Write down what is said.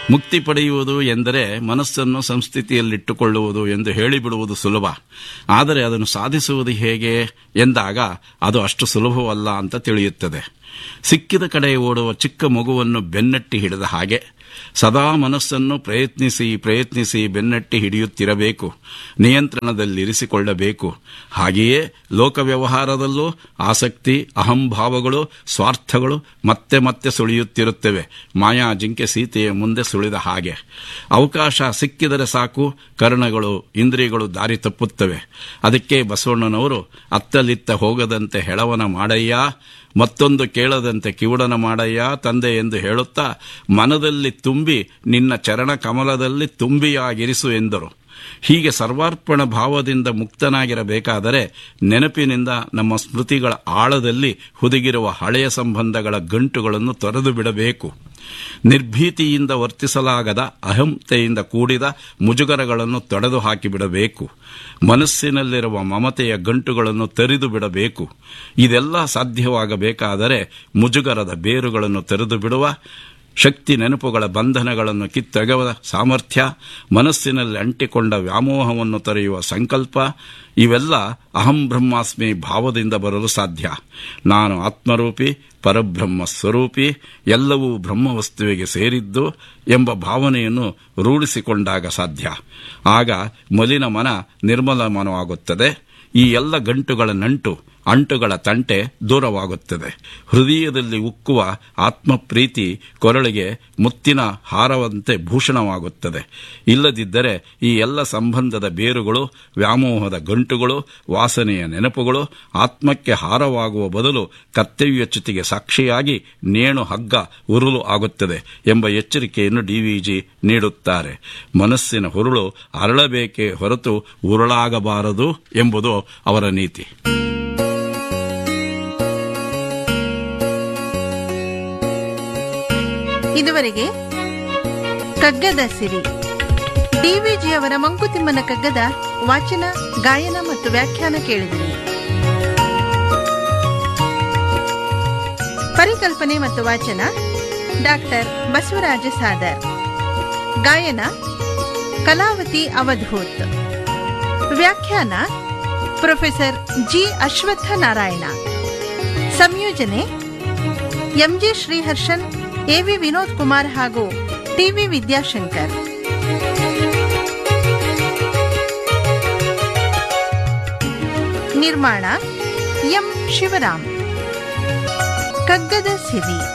ಮುಕ್ತಿ ಪಡೆಯುವುದು ಎಂದರೆ ಮನಸ್ಸನ್ನು ಸಂಸ್ಥಿತಿಯಲ್ಲಿಟ್ಟುಕೊಳ್ಳುವುದು ಎಂದು ಹೇಳಿಬಿಡುವುದು ಸುಲಭ ಆದರೆ ಅದನ್ನು ಸಾಧಿಸುವುದು ಹೇಗೆ ಎಂದಾಗ ಅದು ಅಷ್ಟು ಸುಲಭವಲ್ಲ ಅಂತ ತಿಳಿಯುತ್ತದೆ ಸಿಕ್ಕಿದ ಕಡೆ ಓಡುವ ಚಿಕ್ಕ ಮಗುವನ್ನು ಬೆನ್ನಟ್ಟಿ ಹಿಡಿದ ಹಾಗೆ ಸದಾ ಮನಸ್ಸನ್ನು ಪ್ರಯತ್ನಿಸಿ ಪ್ರಯತ್ನಿಸಿ ಬೆನ್ನಟ್ಟಿ ಹಿಡಿಯುತ್ತಿರಬೇಕು ನಿಯಂತ್ರಣದಲ್ಲಿರಿಸಿಕೊಳ್ಳಬೇಕು ಹಾಗೆಯೇ ಲೋಕ ವ್ಯವಹಾರದಲ್ಲೂ ಆಸಕ್ತಿ ಅಹಂಭಾವಗಳು ಸ್ವಾರ್ಥಗಳು ಮತ್ತೆ ಮತ್ತೆ ಸುಳಿಯುತ್ತಿರುತ್ತವೆ ಮಾಯಾ ಜಿಂಕೆ ಸೀತೆಯ ಮುಂದೆ ಸುಳಿದ ಹಾಗೆ ಅವಕಾಶ ಸಿಕ್ಕಿದರೆ ಸಾಕು ಕರ್ಣಗಳು ಇಂದ್ರಿಯಗಳು ದಾರಿ ತಪ್ಪುತ್ತವೆ ಅದಕ್ಕೆ ಬಸವಣ್ಣನವರು ಅತ್ತಲಿತ್ತ ಹೋಗದಂತೆ ಹೆಳವನ ಮಾಡಯ್ಯ ಮತ್ತೊಂದು ಕೇಳದಂತೆ ಕಿವುಡನ ಮಾಡಯ್ಯ ತಂದೆ ಎಂದು ಹೇಳುತ್ತಾ ಮನದಲ್ಲಿ ತುಂಬಿ ನಿನ್ನ ಚರಣ ಕಮಲದಲ್ಲಿ ತುಂಬಿಯಾಗಿರಿಸು ಎಂದರು ಹೀಗೆ ಸರ್ವಾರ್ಪಣ ಭಾವದಿಂದ ಮುಕ್ತನಾಗಿರಬೇಕಾದರೆ ನೆನಪಿನಿಂದ ನಮ್ಮ ಸ್ಮೃತಿಗಳ ಆಳದಲ್ಲಿ ಹುದುಗಿರುವ ಹಳೆಯ ಸಂಬಂಧಗಳ ಗಂಟುಗಳನ್ನು ತೊರೆದು ಬಿಡಬೇಕು ನಿರ್ಭೀತಿಯಿಂದ ವರ್ತಿಸಲಾಗದ ಅಹಂತೆಯಿಂದ ಕೂಡಿದ ಮುಜುಗರಗಳನ್ನು ತೊಡೆದು ಹಾಕಿಬಿಡಬೇಕು ಮನಸ್ಸಿನಲ್ಲಿರುವ ಮಮತೆಯ ಗಂಟುಗಳನ್ನು ತೆರೆದು ಬಿಡಬೇಕು ಇದೆಲ್ಲ ಸಾಧ್ಯವಾಗಬೇಕಾದರೆ ಮುಜುಗರದ ಬೇರುಗಳನ್ನು ತೆರೆದು ಬಿಡುವ ಶಕ್ತಿ ನೆನಪುಗಳ ಬಂಧನಗಳನ್ನು ಕಿತ್ತೊಗೆವ ಸಾಮರ್ಥ್ಯ ಮನಸ್ಸಿನಲ್ಲಿ ಅಂಟಿಕೊಂಡ ವ್ಯಾಮೋಹವನ್ನು ತೊರೆಯುವ ಸಂಕಲ್ಪ ಇವೆಲ್ಲ ಅಹಂ ಬ್ರಹ್ಮಾಸ್ಮಿ ಭಾವದಿಂದ ಬರಲು ಸಾಧ್ಯ ನಾನು ಆತ್ಮರೂಪಿ ಪರಬ್ರಹ್ಮ ಸ್ವರೂಪಿ ಎಲ್ಲವೂ ಬ್ರಹ್ಮವಸ್ತುವಿಗೆ ಸೇರಿದ್ದು ಎಂಬ ಭಾವನೆಯನ್ನು ರೂಢಿಸಿಕೊಂಡಾಗ ಸಾಧ್ಯ ಆಗ ಮಲಿನ ಮನ ನಿರ್ಮಲ ಮನವಾಗುತ್ತದೆ ಈ ಎಲ್ಲ ಗಂಟುಗಳ ನಂಟು ಅಂಟುಗಳ ತಂಟೆ ದೂರವಾಗುತ್ತದೆ ಹೃದಯದಲ್ಲಿ ಉಕ್ಕುವ ಆತ್ಮಪ್ರೀತಿ ಕೊರಳಿಗೆ ಮುತ್ತಿನ ಹಾರವಂತೆ ಭೂಷಣವಾಗುತ್ತದೆ ಇಲ್ಲದಿದ್ದರೆ ಈ ಎಲ್ಲ ಸಂಬಂಧದ ಬೇರುಗಳು ವ್ಯಾಮೋಹದ ಗಂಟುಗಳು ವಾಸನೆಯ ನೆನಪುಗಳು ಆತ್ಮಕ್ಕೆ ಹಾರವಾಗುವ ಬದಲು ಕರ್ತವ್ಯಚ್ಯುತಿಗೆ ಸಾಕ್ಷಿಯಾಗಿ ನೇಣು ಹಗ್ಗ ಉರುಳು ಆಗುತ್ತದೆ ಎಂಬ ಎಚ್ಚರಿಕೆಯನ್ನು ಡಿವಿಜಿ ನೀಡುತ್ತಾರೆ ಮನಸ್ಸಿನ ಹುರುಳು ಅರಳಬೇಕೇ ಹೊರತು ಉರುಳಾಗಬಾರದು ಎಂಬುದು ಅವರ ನೀತಿ ಇದುವರೆಗೆ ಕಗ್ಗದ ಸಿರಿ ಡಿವಿಜಿಯವರ ಮಂಕುತಿಮ್ಮನ ಕಗ್ಗದ ವಾಚನ ಗಾಯನ ಮತ್ತು ವ್ಯಾಖ್ಯಾನ ಕೇಳಿದಿರಿ ಪರಿಕಲ್ಪನೆ ಮತ್ತು ವಾಚನ ಡಾಕ್ಟರ್ ಬಸವರಾಜ ಸಾದರ್ ಗಾಯನ ಕಲಾವತಿ ಅವಧೂತ್ ವ್ಯಾಖ್ಯಾನ ಪ್ರೊಫೆಸರ್ ಜಿ ಅಶ್ವತ್ಥ ನಾರಾಯಣ ಸಂಯೋಜನೆ ಎಂಜಿ ಶ್ರೀಹರ್ಷನ್ ಎವಿ ವಿನೋದ್ ಕುಮಾರ್ ಹಾಗೂ ಟಿವಿ ವಿದ್ಯಾಶಂಕರ್ ನಿರ್ಮಾಣ ಎಂ ಶಿವರಾಮ್ ಕಗ್ಗದ ಸಿರಿ